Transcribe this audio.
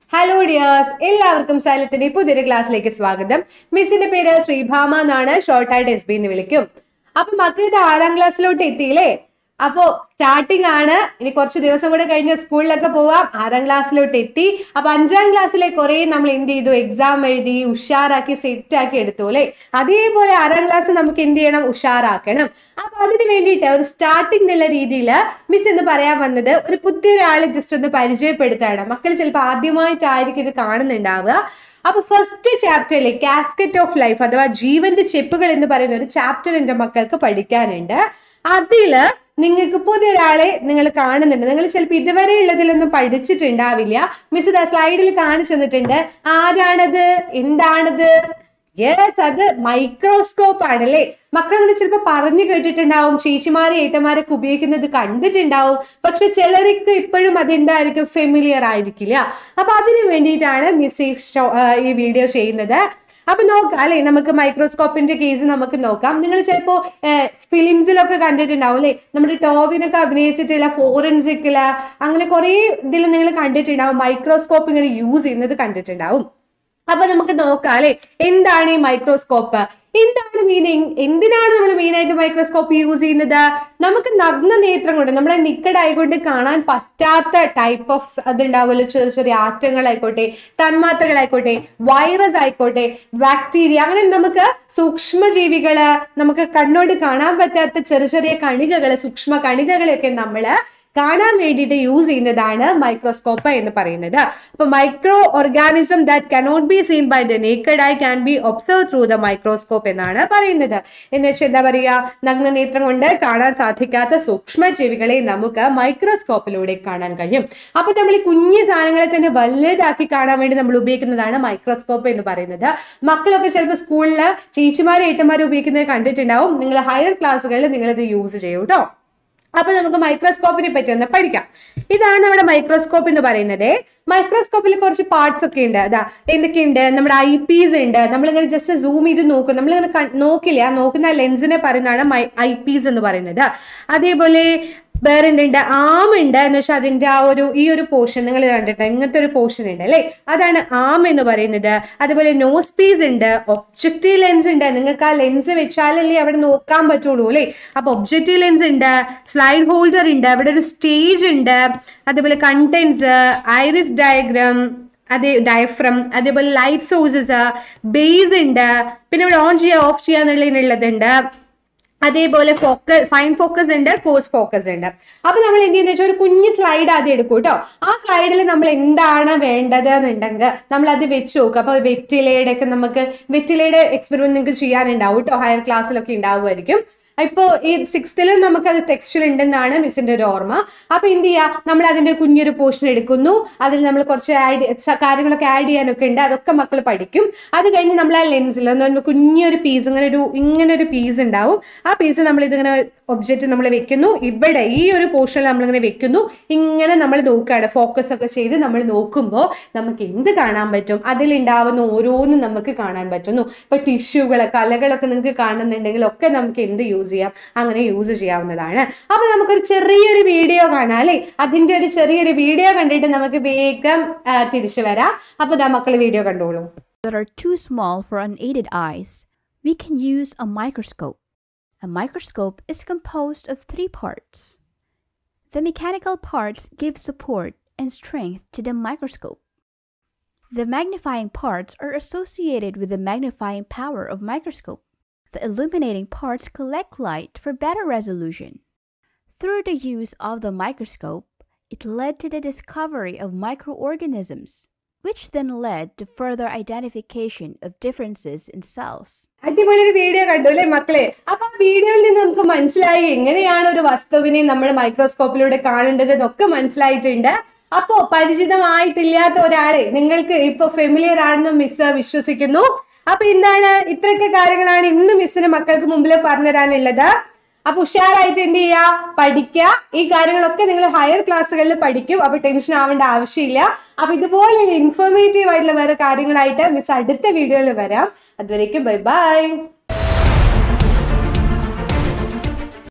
Hello dears എല്ലാവർക്കും സൈലത്തിന്റെ പുതിയൊരു ക്ലാസ്സിലേക്ക് സ്വാഗതം മിസ്സിന്റെ പേര് ശ്രീഭാമ എന്നാണ് ഷോർട്ടായിട്ട് എസ് ബി എന്ന് വിളിക്കും അപ്പൊ മക്കൾ ഇത് ആറാം ക്ലാസ്സിലോട്ട് എത്തിയില്ലേ അപ്പോ സ്റ്റാർട്ടിംഗ് ആണ് ഇനി കുറച്ച് ദിവസം കൂടെ കഴിഞ്ഞ് സ്കൂളിലൊക്കെ പോവാം ആറാം ക്ലാസ്സിലോട്ട് എത്തി അപ്പൊ അഞ്ചാം ക്ലാസ്സിലെ കുറെ നമ്മൾ എന്ത് ചെയ്തു എക്സാം എഴുതി ഉഷാറാക്കി സെറ്റ് ആക്കി എടുത്തു അല്ലെ അതേപോലെ ആറാം ക്ലാസ് നമുക്ക് എന്ത് ചെയ്യണം ഉഷാറാക്കണം അപ്പൊ അതിന് വേണ്ടിയിട്ട് ഒരു സ്റ്റാർട്ടിംഗ് എന്നുള്ള രീതിയിൽ മിസ് എന്ന് പറയാൻ വന്നത് ഒരു പുതിയൊരാളെ ജസ്റ്റ് ഒന്ന് പരിചയപ്പെടുത്താണ് മക്കൾ ചിലപ്പോൾ ആദ്യമായിട്ടായിരിക്കും ഇത് കാണുന്നുണ്ടാവുക അപ്പൊ ഫസ്റ്റ് ചാപ്റ്ററിലെ കാസ്കറ്റ് ഓഫ് ലൈഫ് അഥവാ ജീവന്റെ ചെപ്പുകൾ എന്ന് പറയുന്ന ഒരു ചാപ്റ്റർ എന്റെ മക്കൾക്ക് പഠിക്കാനുണ്ട് അതില് നിങ്ങൾക്ക് പുതിയൊരാളെ നിങ്ങൾ കാണുന്നുണ്ട് നിങ്ങൾ ചിലപ്പോൾ ഇതുവരെ ഉള്ളതിലൊന്നും പഠിച്ചിട്ടുണ്ടാവില്ല മിസ് ഇതാ സ്ലൈഡിൽ കാണിച്ചു തന്നിട്ടുണ്ട് ആരാണത് എന്താണത് യെസ് അത് മൈക്രോസ്കോപ്പ് ആണല്ലേ മക്കളങ്ങനെ ചിലപ്പോൾ പറഞ്ഞു കേട്ടിട്ടുണ്ടാവും ചേച്ചിമാരെ ഏട്ടന്മാരൊക്കെ ഉപയോഗിക്കുന്നത് കണ്ടിട്ടുണ്ടാവും പക്ഷെ ചിലർക്ക് ഇപ്പോഴും അതെന്തായിരിക്കും ഫെമിലിയർ ആയിരിക്കില്ല അപ്പൊ അതിന് വേണ്ടിയിട്ടാണ് മിസ് ഈ ഷോ ഈ വീഡിയോ ചെയ്യുന്നത് അപ്പൊ നോക്കാം അല്ലെ നമുക്ക് മൈക്രോസ്കോപ്പിന്റെ കേസ് നമുക്ക് നോക്കാം നിങ്ങൾ ചിലപ്പോ ഫിലിംസിലൊക്കെ കണ്ടിട്ടുണ്ടാവും അല്ലെ നമ്മുടെ ടോവിനൊക്കെ അഭിനയിച്ചിട്ടുള്ള ഫോറൻസിക്കില് അങ്ങനെ കുറെ ഇതിൽ നിങ്ങൾ കണ്ടിട്ടുണ്ടാവും മൈക്രോസ്കോപ്പ് ഇങ്ങനെ യൂസ് ചെയ്യുന്നത് കണ്ടിട്ടുണ്ടാവും അപ്പൊ നമുക്ക് നോക്കാം അല്ലെ എന്താണ് ഈ മൈക്രോസ്കോപ്പ് എന്താണ് മീനിങ് എന്തിനാണ് നമ്മൾ മെയിനായിട്ട് മൈക്രോസ്കോപ്പ് യൂസ് ചെയ്യുന്നത് നമുക്ക് നഗ്ന നേത്രം കൊണ്ട് നമ്മുടെ നിക്കഡ് ആയിക്കൊണ്ട് കാണാൻ പറ്റാത്ത ടൈപ്പ് ഓഫ് അതുണ്ടാവുമല്ലോ ചെറിയ ചെറിയ ആറ്റങ്ങളായിക്കോട്ടെ തന്മാത്രകളായിക്കോട്ടെ വൈറസ് ആയിക്കോട്ടെ ബാക്ടീരിയ അങ്ങനെ നമുക്ക് സൂക്ഷ്മജീവികള് നമുക്ക് കണ്ണോട് കാണാൻ പറ്റാത്ത ചെറിയ ചെറിയ കണികകള് സൂക്ഷ്മ കണികകളെയൊക്കെ നമ്മള് കാണാൻ വേണ്ടിയിട്ട് യൂസ് ചെയ്യുന്നതാണ് മൈക്രോസ്കോപ്പ് എന്ന് പറയുന്നത് അപ്പൊ micro organism that cannot be seen by the naked eye can be observe through the microscope എന്നാണ് പറയുന്നത് എന്ന് വെച്ചാൽ എന്താ പറയാ നഗ്നനേത്രം കൊണ്ട് കാണാൻ സാധിക്കാത്ത സൂക്ഷ്മജീവികളെ നമുക്ക് മൈക്രോസ്കോപ്പിലൂടെ കാണാൻ കഴിയും അപ്പൊ നമ്മൾ ഈ കുഞ്ഞു സാധനങ്ങളെ തന്നെ വലുതാക്കി കാണാൻ വേണ്ടി നമ്മൾ ഉപയോഗിക്കുന്നതാണ് മൈക്രോസ്കോപ്പ് എന്ന് പറയുന്നത് മക്കളൊക്കെ ചിലപ്പോൾ സ്കൂളിൽ ചേച്ചിമാരും ഏട്ടന്മാരും ഉപയോഗിക്കുന്നത് കണ്ടിട്ടുണ്ടാവും നിങ്ങൾ ഹയർ ക്ലാസ്സുകളിൽ നിങ്ങൾ ഇത് യൂസ് ചെയ്യും കേട്ടോ അപ്പൊ നമുക്ക് മൈക്രോസ്കോപ്പിനെ പറ്റി ഒന്ന് പഠിക്കാം ഇതാണ് നമ്മുടെ മൈക്രോസ്കോപ്പ് എന്ന് പറയുന്നത് മൈക്രോസ്കോപ്പിൽ കുറച്ച് പാർട്സ് ഒക്കെ ഉണ്ട് അതാ എന്തൊക്കെയുണ്ട് നമ്മുടെ ഐ പീസ് ഉണ്ട് നമ്മളിങ്ങനെ ജസ്റ്റ് സൂം ചെയ്ത് നോക്കും നമ്മളിങ്ങനെ ക- നോക്കില്ല ആ നോക്കുന്ന ലെൻസിനെ പറയുന്നതാണ് ഐ പീസ് എന്ന് പറയുന്നത് അതേപോലെ വേറെ എന്തുണ്ട് ആം ഉണ്ട് എന്ന് വെച്ചാൽ അതിന്റെ ആ ഒരു ഈ ഒരു പോർഷൻ നിങ്ങൾ കണ്ടിട്ട് ഇങ്ങനത്തെ ഒരു പോർഷൻ ഉണ്ട് അല്ലേ അതാണ് ആം എന്ന് പറയുന്നത് അതുപോലെ നോസ് പീസ് ഉണ്ട് ഒബ്ജക്റ്റീവ് ലെൻസ് ഉണ്ട് നിങ്ങൾക്ക് ആ ലെൻസ് വെച്ചാലല്ലേ അവിടെ നോക്കാൻ പറ്റുള്ളൂ അല്ലേ അപ്പൊ ഒബ്ജക്റ്റീവ് ലെൻസ് ഉണ്ട് സ്ലൈഡ് ഹോൾഡർ ഉണ്ട് അവിടെ ഒരു സ്റ്റേജ് ഉണ്ട് അതേപോലെ കണ്ടന്റ്സ് ഐറിസ് ഡയഗ്രാം അതേ ഡയഫ്രം അതേപോലെ ലൈറ്റ് സോഴ്സസ് ബേസ് ഉണ്ട് പിന്നെ ഇവിടെ ഓൺ ചെയ്യുക ഓഫ് ചെയ്യുക എന്നുള്ളതിനുള്ളതുണ്ട് അതേപോലെ ഫോക്കസ് ഫൈൻ ഫോക്കസ് ഉണ്ട് കോഴ്സ് ഫോക്കസ് ഉണ്ട് അപ്പൊ നമ്മൾ എന്ത് ചെയ്യുന്ന വെച്ചാൽ ഒരു കുഞ്ഞ് സ്ലൈഡ് ആദ്യം എടുക്കും കേട്ടോ ആ സ്ലൈഡിൽ നമ്മൾ എന്താണ് വേണ്ടത് എന്നുണ്ടെങ്കിൽ നമ്മൾ അത് വെച്ച് നോക്കുക അപ്പൊ വെറ്റിലയുടെ ഒക്കെ നമുക്ക് വെറ്റിലയുടെ എക്സ്പെരിമെന്റ് നിങ്ങൾക്ക് ചെയ്യാനുണ്ടാവും കേട്ടോ ഹയർ ക്ലാസ്സിലൊക്കെ ഉണ്ടാവുമായിരിക്കും ഇപ്പോ ഈ സിക്സ്ത്തിലും നമുക്കത് ടെക്സ്റ്റിൽ ഉണ്ടെന്നാണ് മിസ്സിന്റെ ഒരു ഓർമ്മ അപ്പൊ എന്ത് ചെയ്യുക നമ്മൾ അതിന്റെ കുഞ്ഞൊരു പോർഷൻ എടുക്കുന്നു അതിൽ നമ്മൾ കുറച്ച് ആഡ് കാര്യങ്ങളൊക്കെ ആഡ് ചെയ്യാനൊക്കെ ഉണ്ട് അതൊക്കെ മക്കൾ പഠിക്കും അത് കഴിഞ്ഞ് നമ്മൾ ആ ലെൻസിൽ ഒന്ന് കുഞ്ഞൊരു പീസ് ഇങ്ങനെ ഒരു ഇങ്ങനെ ഒരു പീസ് ഉണ്ടാവും ആ പീസ് നമ്മൾ ഇതിങ്ങനെ ഒബ്ജക്റ്റ് നമ്മൾ വെക്കുന്നു ഇവിടെ ഈ ഒരു പോർഷനിൽ നമ്മളിങ്ങനെ വെക്കുന്നു ഇങ്ങനെ നമ്മൾ നോക്കുകയാണ് ഫോക്കസ് ഒക്കെ ചെയ്ത് നമ്മൾ നോക്കുമ്പോൾ നമുക്ക് എന്ത് കാണാൻ പറ്റും അതിലുണ്ടാവുന്ന ഓരോന്നും നമുക്ക് കാണാൻ പറ്റുന്നു ഇപ്പൊ ടിഷ്യൂകൾ കലകളൊക്കെ നിങ്ങൾക്ക് കാണുന്നുണ്ടെങ്കിൽ ഒക്കെ നമുക്ക് എന്ത് യൂസ് ചെയ്യാം അങ്ങനെ യൂസ് ചെയ്യാവുന്നതാണ് അപ്പൊ നമുക്കൊരു ചെറിയൊരു വീഡിയോ കാണാം അല്ലേ അതിന്റെ ഒരു ചെറിയൊരു വീഡിയോ കണ്ടിട്ട് നമുക്ക് വേഗം ആ, തിരിച്ചു വരാം അപ്പൊ ദാ മക്കൾ വീഡിയോ കണ്ടോളൂ that are too small for unaided eyes, we can use a microscope. A microscope is composed of three parts. The mechanical parts give support and strength to the microscope. The magnifying parts are associated with the magnifying power of microscope. The illuminating parts collect light for better resolution. Through the use of the microscope, it led to the discovery of microorganisms, which then led to further identification of differences in cells. അടിപൊളി ഒരു video കണ്ടു അല്ലേ മക്കളെ അപ്പൊ ആ വീഡിയോയിൽ നിന്ന് നമുക്ക് മനസ്സിലായി എങ്ങനെയാണ് ഒരു വസ്തുവിനെ നമ്മൾ മൈക്രോസ്കോപ്പിലൂടെ കാണേണ്ടത് എന്നൊക്കെ മനസ്സിലായിട്ടുണ്ട് അപ്പോ പരിചിതമായിട്ടില്ലാത്ത ഒരാളെ നിങ്ങൾക്ക് ഇപ്പൊ ഫെമിലിയർ ആണെന്ന് മിസ് വിശ്വസിക്കുന്നു അപ്പൊ എന്താണ് ഇത്രയൊക്കെ കാര്യങ്ങളാണ് ഇന്ന് മിസ്സിന് മക്കൾക്ക് മുമ്പിൽ പറഞ്ഞു തരാനുള്ളത് അപ്പൊ ഉഷാറായിട്ട് എന്ത് ചെയ്യുക പഠിക്കുക ഈ കാര്യങ്ങളൊക്കെ നിങ്ങൾ ഹയർ ക്ലാസ്സുകളിൽ പഠിക്കും അപ്പൊ ടെൻഷൻ ആവേണ്ട ആവശ്യമില്ല അപ്പൊ ഇതുപോലെ ഇൻഫോർമേറ്റീവ് ആയിട്ടുള്ള വേറെ കാര്യങ്ങളായിട്ട് മിസ് അടുത്ത വീഡിയോയിൽ വരാം അതുവരേക്കും ബൈ ബൈ